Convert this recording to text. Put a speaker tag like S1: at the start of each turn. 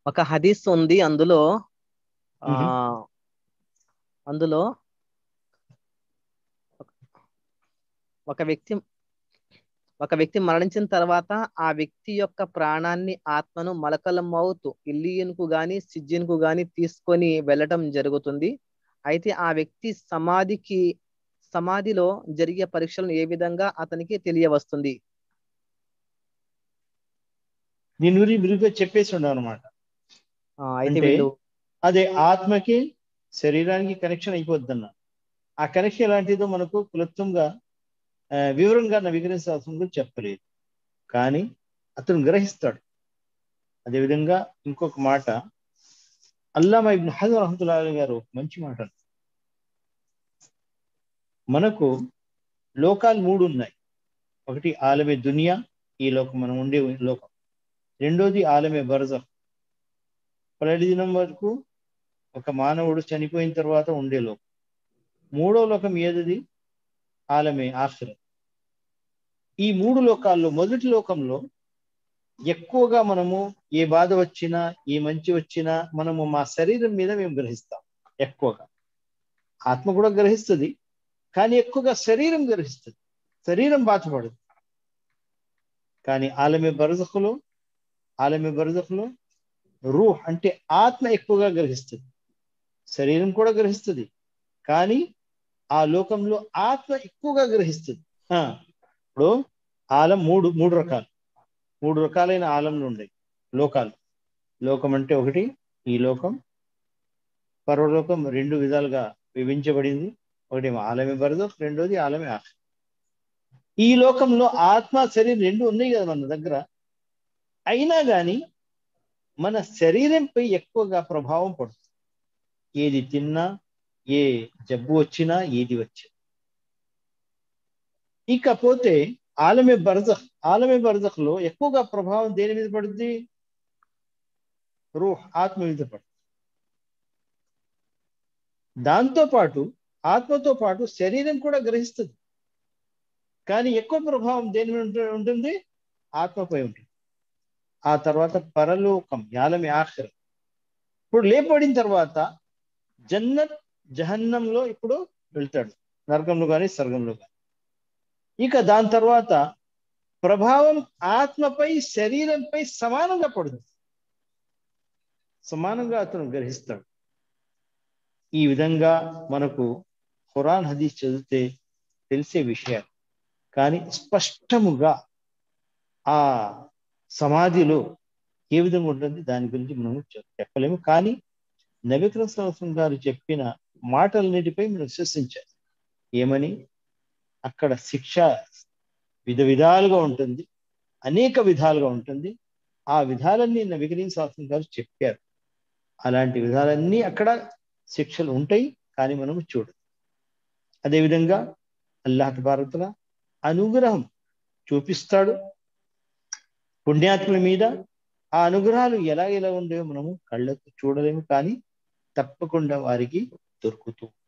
S1: ఒక హదీస్ ఉంది అందులో ఆ
S2: మ్మ్.
S1: అందులో ఒక వ్యక్తి ఒక వ్యక్తి మరణించిన తర్వాత ఆ వ్యక్తి యొక్క ప్రాణాన్ని ఆత్మను మలకల మౌత్ ఇల్లియన్కు గాని సిజ్జిన్కు గాని తీసుకొని వెళ్ళటం జరుగుతుంది అయితే ఆ వ్యక్తి సమాధికి సమాధిలో జరిగే పరీక్షలను ఏ విధంగా అతనికి తెలియవస్తుంది
S2: దీని గురించి విరిగ్గా చెప్పేసి ఉండవు అనమాట
S1: ఆ, అయితే
S2: అంటే
S1: వీళ్ళు
S2: అదే ఆత్మకి శరీరానికి కనెక్షన్ అయిపోద్దన్న ఆ కనెక్షన్ ఎలాంటిదో మనకు క్లుప్తంగా ఆ, వివరంగా నవీకరణ శాస్త్రం గురించి చెప్పలేదు కానీ అతను గ్రహిస్తాడు అదేవిధంగా ఇంకొక మాట అల్లామా ఇబ్న్ హజర్ రహమతుల్లా గారు ఒక మంచి మాట అన్నారు. మనకు లోకాలు మూడు ఉన్నాయి ఒకటి ఆలమే దునియా ఈ లోకం మనం ఉండే లోకం రెండోది ఆలమే బరజ పలటి దినం వరకు ఒక మానవుడు చనిపోయిన తర్వాత ఉండే లోకం మూడో లోకం ఏది ఆలమే ఆఖిర ఈ మూడు లోకాల్లో మొదటి లోకంలో ఎక్కువగా మనము ఏ బాధ వచ్చినా ఏ మంచి వచ్చినా మనము మా శరీరం మీద మేము గ్రహిస్తాం ఎక్కువగా ఆత్మ కూడా గ్రహిస్తుంది కానీ ఎక్కువగా శరీరం గ్రహిస్తుంది శరీరం బాధపడదు కానీ ఆలమే బరజకులో ఆలమే బరజకులో రూహ్ అంటే ఆత్మ ఎక్కువగా గ్రహిస్తుంది శరీరం కూడా గ్రహిస్తుంది కానీ ఆ లోకంలో ఆత్మ ఎక్కువగా గ్రహిస్తుంది ఆ, ఇప్పుడు ఆలం మూడు మూడు రకాలు మూడు రకాలైన ఆలంలు ఉన్నాయి లోకాలు లోకం అంటే ఒకటి ఈ లోకం పర్వలోకం రెండు విధాలుగా విభజించబడింది ఒకటి ఆలమే బరదు రెండోది ఆలమే ఆఖ ఈ లోకంలో ఆత్మ శరీరం రెండు ఉన్నాయి కదా మన దగ్గర అయినా కానీ మన శరీరంపై ఎక్కువగా ప్రభావం పడుతుంది ఏది తిన్నా ఏ జబ్బు వచ్చినా ఏది వచ్చినా ఇకపోతే ఆలమే బర్జఖ్ ఆలమే బర్జఖ్ లో ఎక్కువగా ప్రభావం దేని మీద పడుద్ది రూహ్ ఆత్మ మీద పడుతుంది దాంతో పాటు ఆత్మతో పాటు శరీరం కూడా గ్రహిస్తుంది కానీ ఎక్కువ ప్రభావం దేని మీద ఉంటు- ఉంటుంది ఆత్మపై ఉంటుంది ఆ తర్వాత పరలోకం యాలమి ఆఖర ఇప్పుడు లేపబడిన తర్వాత జన్నత్ జహన్నంలో ఇప్పుడు వెళ్తాడు నరకంలో కానీ స్వర్గంలో కానీ ఇక దాని తర్వాత ప్రభావం ఆత్మపై శరీరంపై సమానంగా పడుతుంది సమానంగా అతను గ్రహిస్తాడు ఈ విధంగా మనకు ఖురాన్ హదీస్ చదివితే తెలిసే విషయాలు కానీ స్పష్టముగా ఆ సమాధిలో ఏ విధంగా ఉంటుంది దాని గురించి మనం చెప్- చెప్పలేము కానీ నబిక్రం సంవత్సరం గారు చెప్పిన మాటలన్నిటిపై మనం విశ్వసించాలి ఏమని అక్కడ శిక్ష విధ విధాలుగా ఉంటుంది అనేక విధాలుగా ఉంటుంది ఆ విధాలన్నీ నబికరీం శాస్త్రం గారు చెప్పారు అలాంటి విధాలన్నీ అక్కడ శిక్షలు ఉంటాయి కానీ మనం చూడదు అదేవిధంగా అల్లాహ్ భారతుల అనుగ్రహం చూపిస్తాడు పుణ్యాత్ముల మీద ఆ అనుగ్రహాలు ఎలా ఎలా ఉండేవో మనము కళ్ళకు చూడలేము కానీ తప్పకుండా వారికి దొరుకుతూ